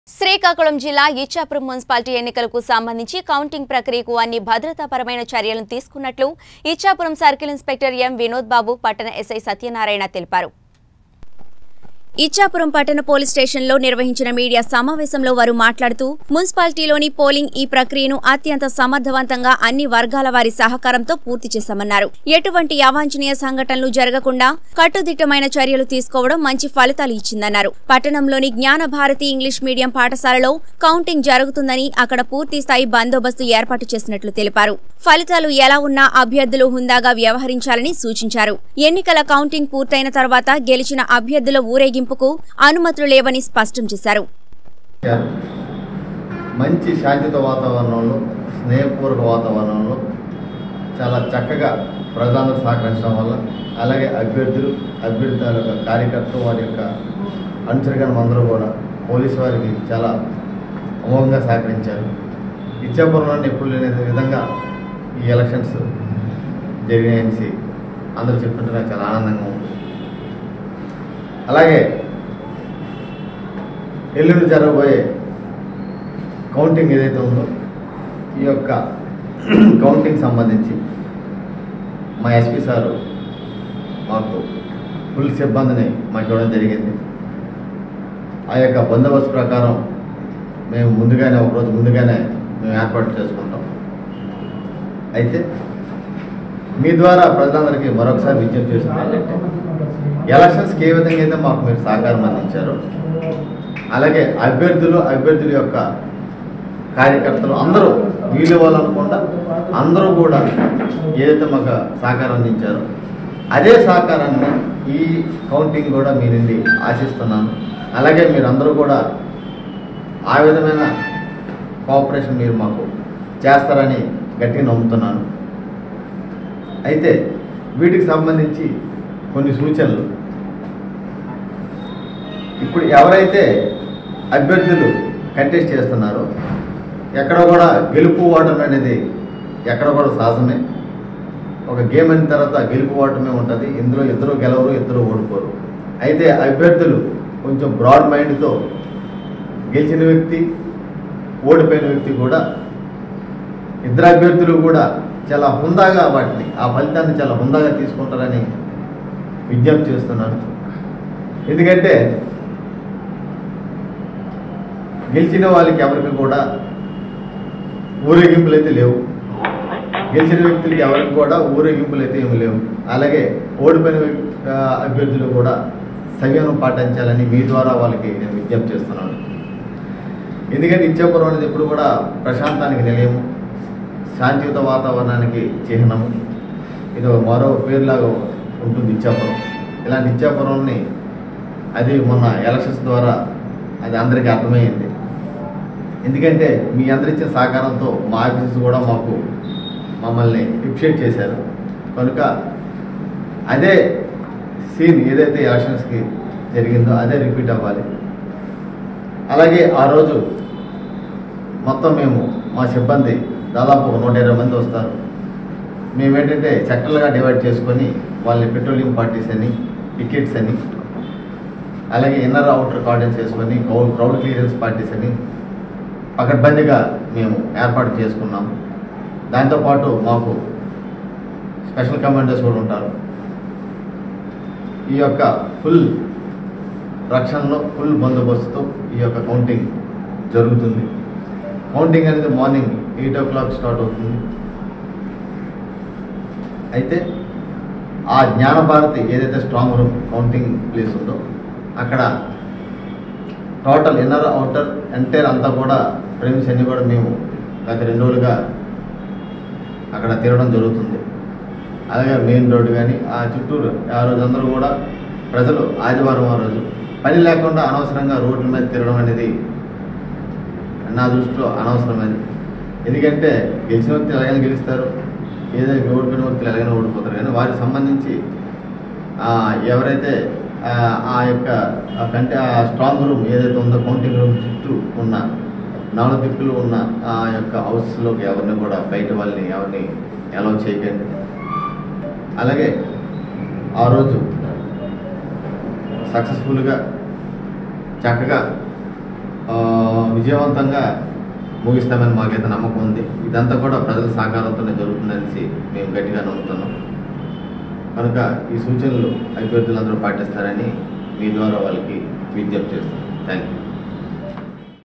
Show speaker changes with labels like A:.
A: శ్రీకాకుళం జిల్లా ఇచ్చాపురం మున్సిపాలిటీ ఎన్నికలకు సంబంధించి కౌంటింగ్ ప్రక్రియకు అన్ని భద్రతాపరమైన చర్యలను తీసుకున్నట్లు Ichchapuram circle inspector M Vinod Babu పట్టణ ఎస్ఐ సత్యనారాయణ తెలిపారు ఇచ్చాపురం పట్టణ పోలీస్ స్టేషన్లో నిర్వహించిన మీడియా సమావేశంలో వారు మాట్లాడుతూ మున్సిపాలిటీలోని పోలింగ్ ఈ ప్రక్రియను అత్యంత సమర్థవంతంగా అన్ని వర్గాల వారి సహకారంతో పూర్తి చేశామన్నారు ఎటువంటి అవాంఛనీయ సంఘటనలు జరగకుండా కట్టుదిట్టమైన చర్యలు తీసుకోవడం మంచి ఫలితాలు ఇచ్చిందన్నారు పట్టణంలోని జ్ఞాన భారతి ఇంగ్లీష్ మీడియం పాఠశాలలో కౌంటింగ్ జరుగుతుందని అక్కడ పూర్తి స్థాయి బందోబస్తు ఏర్పాటు చేసినట్లు తెలిపారు ఫలితాలు ఎలా ఉన్నా అభ్యర్థులు హుందాగా వ్యవహరించాలని సూచించారు ఎన్నికల కౌంటింగ్ పూర్తయిన తర్వాత గెలిచిన అభ్యర్థుల ఊరేగింపుకు అనుమతులు లేవని స్పష్టం చేశారు
B: చేశారు. మంచి శాంతియుత వాతావరణంలో స్నేహపూర్వక వాతావరణంలో చాలా చక్కగా ప్రజలందరూ సహకరించడం వల్ల అలాగే అభ్యర్థులు అభ్యర్థుల యొక్క కార్యకర్తలు వారి యొక్క అనుచరగణం అందరూ కూడా పోలీసు వారికి చాలా అమోఘంగా సహకరించారు ఇచ్చాపురంలో ఎప్పుడు లేని విధంగా ఈ ఎలక్షన్స్ జరిగాయని అందరూ చెప్తుంటే నాకు చాలా ఆనందంగా ఉంది అలాగే ఎల్లుండి జరగబోయే కౌంటింగ్ ఏదైతే ఉందో ఈ యొక్క కౌంటింగ్ సంబంధించి మా ఎస్పీ సారు మాకు ఫుల్ సిబ్బందిని మాకు ఇవ్వడం జరిగింది ఆ యొక్క బందోబస్తు ప్రకారం మేము ముందుగానే ఒకరోజు ముందుగానే మేము ఏర్పాటు చేసుకుంటాం అయితే మీ ద్వారా ప్రజలందరికీ మరొకసారి విజ్ఞప్తి చేస్తున్నాను ఏంటంటే ఎలక్షన్స్కి ఏ విధంగా అయితే మాకు మీరు సహకారం అందించారో అలాగే అభ్యర్థులు అభ్యర్థుల యొక్క కార్యకర్తలు అందరూ వీళ్ళు వాళ్ళు అనుకుండా అందరూ కూడా ఏదైతే మాకు సహకారం అందించారో అదే సహకారాన్ని ఈ కౌంటింగ్ కూడా మీ నుండి ఆశిస్తున్నాను అలాగే మీరందరూ కూడా ఆ విధమైన కోఆపరేషన్ మీరు మాకు చేస్తారని గట్టిగా నమ్ముతున్నాను అయితే వీటికి సంబంధించి కొన్ని సూచనలు ఇప్పుడు ఎవరైతే అభ్యర్థులు కంటెస్ట్ చేస్తున్నారో ఎక్కడ కూడా గెలుపు ఓటమి అనేది ఎక్కడ కూడా సహజమే ఒక గేమ్ అయిన తర్వాత గెలుపు ఓటమే ఉంటుంది ఇందులో ఇద్దరు గెలవరు ఇద్దరు ఓడిపోరు అయితే అభ్యర్థులు కొంచెం బ్రాడ్ మైండ్తో గెలిచిన వ్యక్తి ఓడిపోయిన వ్యక్తి కూడా ఇద్దరు అభ్యర్థులు కూడా చాలా హుందాగా వాటిని ఆ ఫలితాన్ని చాలా హుందాగా తీసుకుంటారని విజ్ఞప్తి చేస్తున్నాను ఎందుకంటే గెలిచిన వాళ్ళకి ఎవరికి కూడా ఊరేగింపులు అయితే లేవు గెలిచిన వ్యక్తులకి ఎవరికి కూడా ఊరేగింపులు అయితే ఏమి లేవు అలాగే ఓడిపోయిన వ్యక్- ఆ, అభ్యర్థులు కూడా సంయమనం పాటించాలని మీ ద్వారా వాళ్ళకి నేను విజ్ఞప్తి చేస్తున్నాను ఎందుకంటే ఇచ్చాపురం అనేది ఎప్పుడు కూడా ప్రశాంతానికి నిలయము శాంతియుత వాతావరణానికి చిహ్నము ఇది ఒక మరో పేరులాగా ఉంటుంది ఇచ్చాపురం ఇలాంటి ఇచ్చాపురంని అది మొన్న ఎలక్షన్స్ ద్వారా అది అందరికీ అర్థమైంది ఎందుకంటే మీ అందరిచ్చిన సహకారంతో మా ఆఫీసెస్ కూడా మాకు మమ్మల్ని అప్రిషియేట్ చేశారు కనుక అదే సీన్ ఏదైతే ఎలక్షన్స్కి జరిగిందో అదే రిపీట్ అవ్వాలి అలాగే ఆ రోజు మొత్తం మేము మా సిబ్బంది దాదాపు ఒక నూట ఇరవై మంది వస్తారు మేము ఏంటంటే సెక్టర్లుగా డివైడ్ చేసుకొని వాళ్ళని పెట్రోలియం పార్టీస్ అని టికెట్స్ అని అలాగే ఇన్నర్ అవుటర్ కార్డెన్స్ వేసుకొని క్రౌడ్ క్రౌడ్ క్లియరెన్స్ పార్టీస్ అని పకడ్బందీగా మేము ఏర్పాటు చేసుకున్నాము దాంతోపాటు మాకు స్పెషల్ కమాండర్స్ కూడా ఉంటారు ఈ యొక్క ఫుల్ రక్షణలో ఫుల్ బందోబస్తుతో ఈ యొక్క కౌంటింగ్ జరుగుతుంది కౌంటింగ్ అనేది morning eight o'clock start అవుతుంది అయితే ఆ జ్ఞానభారతి ఏదైతే స్ట్రాంగ్ రూమ్ కౌంటింగ్ ప్లేస్ ఉందో అక్కడ టోటల్ ఇన్నర్ అవుటర్ ఎంటైర్ అంతా కూడా ప్రేమిస్ అన్ని కూడా మేము గత రెండు రోజులుగా అక్కడ తిరగడం జరుగుతుంది అలాగే మెయిన్ రోడ్డు కానీ ఆ చుట్టూరు ఆ రోజు అందరూ కూడా ప్రజలు ఆదివారం ఆ రోజు పని లేకుండా అనవసరంగా రోడ్ల మీద తిరగడం అనేది నా దృష్టిలో అనవసరమైనది ఎందుకంటే గెలిచిన వ్యక్తులు ఎలాగైనా గెలుస్తారు ఏదో ఓడిపోయిన వ్యక్తులు ఎలాగైనా ఓడిపోతారు కానీ వారికి సంబంధించి ఆ, ఎవరైతే ఆ, ఆ యొక్క ఆ కంటే ఆ స్ట్రాంగ్ రూమ్ ఏదైతే ఉందో కౌంటింగ్ రూమ్ చుట్టూ ఉన్న నాలుగు దిక్కులు ఉన్న ఆ యొక్క హౌస్లోకి ఎవరిని కూడా బయట వాళ్ళని ఎవరిని అలౌ చేయకండి అలాగే ఆ రోజు సక్సెస్ఫుల్గా చక్కగా ఆ, విజయవంతంగా ముగిస్తామని మాకైతే నమ్మకం ఉంది ఇదంతా కూడా ప్రజల సహకారంతోనే జరుగుతుందనేసి మేము గట్టిగా నమ్ముతున్నాం కనుక ఈ సూచనలు అభ్యర్థులందరూ పాటిస్తారని మీ ద్వారా వాళ్ళకి విజ్ఞప్తి చేస్తున్నాం థ్యాంక్ యూ